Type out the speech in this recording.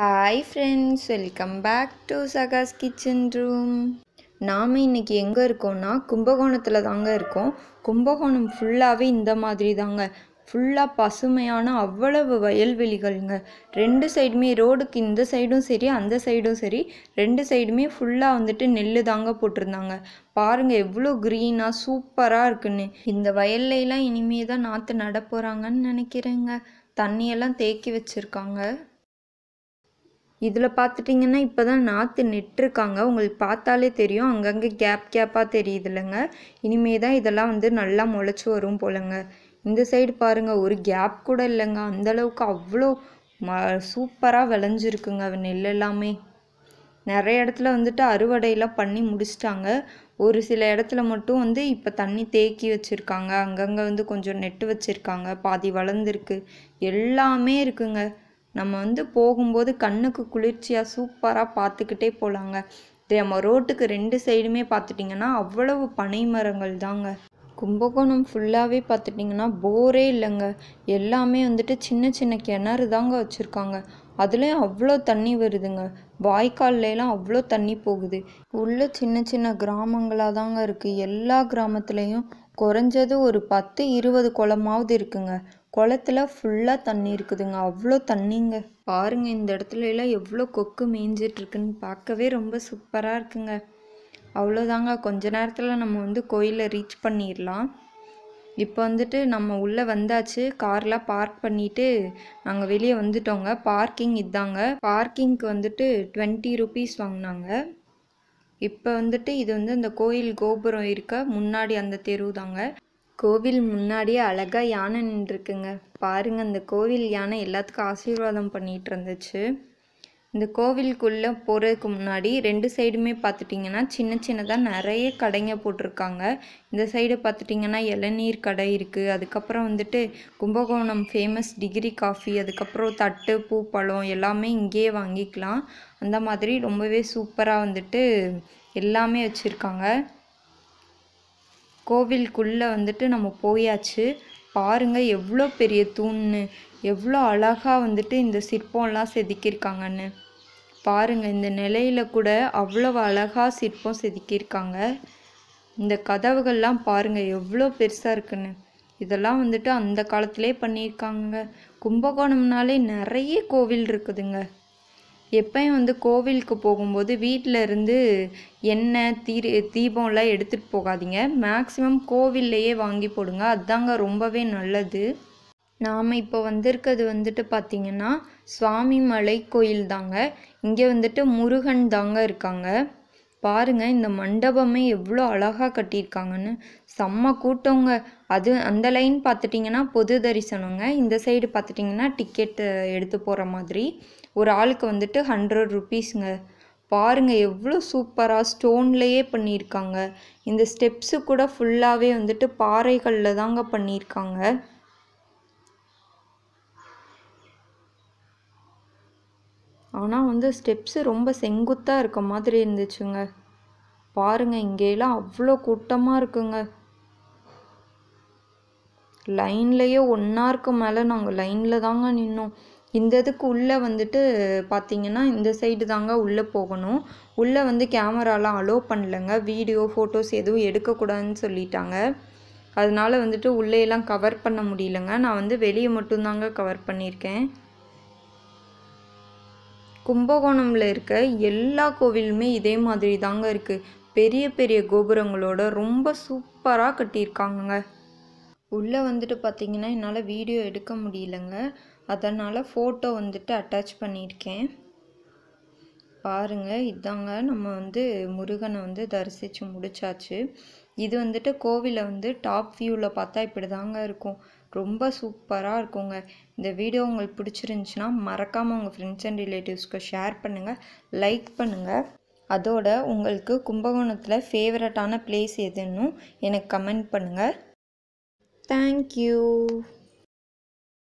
hi friends welcome back to Sagas kitchen room நாம் இன்னைக்கு எங்கே இருக்கோம்னா கும்பகோணத்தில் தாங்க இருக்கோம் கும்பகோணம் ஃபுல்லாகவே இந்த மாதிரி தாங்க ஃபுல்லாக பசுமையான அவ்வளவு வயல்வெளிகள்ங்க ரெண்டு சைடுமே ரோடுக்கு இந்த சைடும் சரி அந்த சைடும் சரி ரெண்டு சைடுமே ஃபுல்லாக வந்துட்டு நெல் தாங்க போட்டிருந்தாங்க பாருங்கள் எவ்வளோ க்ரீனாக சூப்பராக இருக்குன்னு இந்த வயல்லைலாம் இனிமே தான் நாற்று நட போகிறாங்கன்னு நினைக்கிறேங்க தண்ணியெல்லாம் தேக்கி வச்சுருக்காங்க இதில் பார்த்துட்டிங்கன்னா இப்போ தான் நாற்று நெட்டிருக்காங்க உங்களுக்கு பார்த்தாலே தெரியும் அங்கங்கே கேப் கேப்பாக தெரியுது இல்லைங்க இனிமே தான் இதெல்லாம் வந்து நல்லா முளைச்சி வரும் போலங்க இந்த சைடு பாருங்கள் ஒரு கேப் கூட இல்லைங்க அந்தளவுக்கு அவ்வளோ ம சூப்பராக விளைஞ்சிருக்குங்க நெல் எல்லாமே நிறைய இடத்துல வந்துட்டு அறுவடையெல்லாம் பண்ணி முடிச்சிட்டாங்க ஒரு சில இடத்துல மட்டும் வந்து இப்போ தண்ணி தேக்கி வச்சுருக்காங்க அங்கங்கே வந்து கொஞ்சம் நெட்டு வச்சுருக்காங்க பாதி வளர்ந்துருக்கு எல்லாமே இருக்குங்க நம்ம வந்து போகும்போது கண்ணுக்கு குளிர்ச்சியாக சூப்பராக பார்த்துக்கிட்டே போகலாங்க இது நம்ம ரோட்டுக்கு ரெண்டு சைடுமே பார்த்துட்டிங்கன்னா அவ்வளவு பனை மரங்கள் தாங்க கும்பகோணம் ஃபுல்லாகவே பார்த்துட்டிங்கன்னா போரே இல்லைங்க எல்லாமே வந்துட்டு சின்ன சின்ன கிணறு தாங்க வச்சுருக்காங்க அதுலேயும் அவ்வளோ தண்ணி வருதுங்க வாய்க்கால்லாம் அவ்வளோ தண்ணி போகுது உள்ள சின்ன சின்ன கிராமங்களாக தாங்க இருக்குது எல்லா கிராமத்துலேயும் குறைஞ்சது ஒரு பத்து இருபது குளமாவது இருக்குங்க குளத்துல ஃபுல்லாக தண்ணி இருக்குதுங்க அவ்வளோ தண்ணிங்க பாருங்க இந்த இடத்துல எல்லாம் எவ்வளோ கொக்கு மேய்ஞ்சிட்டு இருக்குன்னு பார்க்கவே ரொம்ப சூப்பராக இருக்குங்க அவ்வளோதாங்க கொஞ்ச நேரத்தில் நம்ம வந்து கோயிலை ரீச் பண்ணிடலாம் இப்போ வந்துட்டு நம்ம உள்ளே வந்தாச்சு கார்லாம் பார்க் பண்ணிவிட்டு நாங்கள் வெளியே வந்துட்டோங்க பார்க்கிங் இதாங்க பார்க்கிங்க்கு வந்துட்டு டுவெண்ட்டி ருபீஸ் வாங்கினாங்க இப்போ வந்துட்டு இது வந்து அந்த கோயில் கோபுரம் இருக்க முன்னாடி அந்த தெரு தாங்க கோவில் முன்னாடியே அழகாக யானை நின்றுருக்குங்க பாருங்க அந்த கோவில் யானை எல்லாத்துக்கும் ஆசீர்வாதம் பண்ணிகிட்டு இருந்துச்சு இந்த கோவிலுக்குள்ளே போகிறதுக்கு முன்னாடி ரெண்டு சைடுமே பார்த்துட்டிங்கன்னா சின்ன சின்னதாக நிறைய கடைங்க போட்டிருக்காங்க இந்த சைடு பார்த்துட்டிங்கன்னா இளநீர் கடை இருக்குது அதுக்கப்புறம் வந்துட்டு கும்பகோணம் ஃபேமஸ் டிகிரி காஃபி அதுக்கப்புறம் தட்டு பூ பழம் எல்லாமே இங்கேயே வாங்கிக்கலாம் அந்த மாதிரி ரொம்பவே சூப்பராக வந்துட்டு எல்லாமே வச்சுருக்காங்க கோவிலுக்குள்ளே வந்துட்டு நம்ம போயாச்சு பாருங்கள் எவ்வளோ பெரிய தூண்னு எவ்வளோ அழகாக வந்துட்டு இந்த சிற்பம்லாம் செதுக்கியிருக்காங்கன்னு பாருங்கள் இந்த நிலையில கூட அவ்வளோ அழகாக சிற்பம் செதுக்கியிருக்காங்க இந்த கதவுகள்லாம் பாருங்கள் எவ்வளோ பெருசாக இருக்குன்னு இதெல்லாம் வந்துட்டு அந்த காலத்திலே பண்ணியிருக்காங்க கும்பகோணம்னாலே நிறைய கோவில் இருக்குதுங்க எப்பயும் வந்து கோவிலுக்கு போகும்போது வீட்டில் இருந்து எண்ணெய் தீ தீபம்லாம் எடுத்துகிட்டு போகாதீங்க மேக்ஸிமம் கோவில்லையே வாங்கி போடுங்க அதுதாங்க ரொம்பவே நல்லது நாம் இப்போ வந்திருக்கிறது வந்துட்டு பார்த்திங்கன்னா சுவாமிமலை கோயில் தாங்க இங்கே வந்துட்டு முருகன் தாங்க இருக்காங்க பாருங்க இந்த மண்டபமே எவ்வளோ அழகாக கட்டியிருக்காங்கன்னு செம்ம கூட்டங்க அது அந்த லைன் பார்த்துட்டிங்கன்னா பொது தரிசனங்க இந்த சைடு பார்த்துட்டிங்கன்னா டிக்கெட்டு எடுத்து போகிற மாதிரி ஒரு ஆளுக்கு வந்துட்டு ஹண்ட்ரட் ருபீஸுங்க பாருங்க எவ்வளோ சூப்பராக ஸ்டோன்லேயே பண்ணியிருக்காங்க இந்த ஸ்டெப்ஸு கூட ஃபுல்லாகவே வந்துட்டு பாறைகளில் தாங்க பண்ணியிருக்காங்க ஆனால் வந்து ஸ்டெப்ஸு ரொம்ப செங்குத்தாக இருக்க மாதிரி இருந்துச்சுங்க பாருங்க இங்கேலாம் அவ்வளோ கூட்டமாக இருக்குங்க லைன்லேயே ஒன் ஹவருக்கு மேலே நாங்கள் லைனில் தாங்க நின்னோம் இந்த இதுக்கு உள்ளே வந்துட்டு பார்த்தீங்கன்னா இந்த சைடு தாங்க உள்ளே போகணும் உள்ளே வந்து கேமராலாம் அலோவ் பண்ணலைங்க வீடியோ ஃபோட்டோஸ் எதுவும் எடுக்கக்கூடாதுன்னு சொல்லிட்டாங்க அதனால வந்துட்டு உள்ளேயெல்லாம் கவர் பண்ண முடியலங்க நான் வந்து வெளியே மட்டும்தாங்க கவர் பண்ணியிருக்கேன் கும்பகோணமில் இருக்க எல்லா கோவிலுமே இதே மாதிரி தாங்க இருக்குது பெரிய பெரிய கோபுரங்களோட ரொம்ப சூப்பராக கட்டியிருக்காங்கங்க உள்ளே வந்துட்டு பார்த்தீங்கன்னா என்னால் வீடியோ எடுக்க முடியலங்க அதனால் ஃபோட்டோ வந்துட்டு அட்டாச் பண்ணியிருக்கேன் பாருங்கள் இதாங்க நம்ம வந்து முருகனை வந்து தரிசித்து முடிச்சாச்சு இது வந்துட்டு கோவிலை வந்து டாப் வியூவில் பார்த்தா இப்படி தாங்க இருக்கும் ரொம்ப சூப்பராக இருக்குங்க இந்த வீடியோ உங்களுக்கு பிடிச்சிருந்துச்சின்னா மறக்காமல் உங்கள் ஃப்ரெண்ட்ஸ் அண்ட் ரிலேட்டிவ்ஸ்க்கு ஷேர் பண்ணுங்கள் லைக் பண்ணுங்கள் அதோட உங்களுக்கு கும்பகோணத்தில் ஃபேவரட்டான பிளேஸ் எதுன்னு எனக்கு கமெண்ட் பண்ணுங்கள் தேங்க்யூ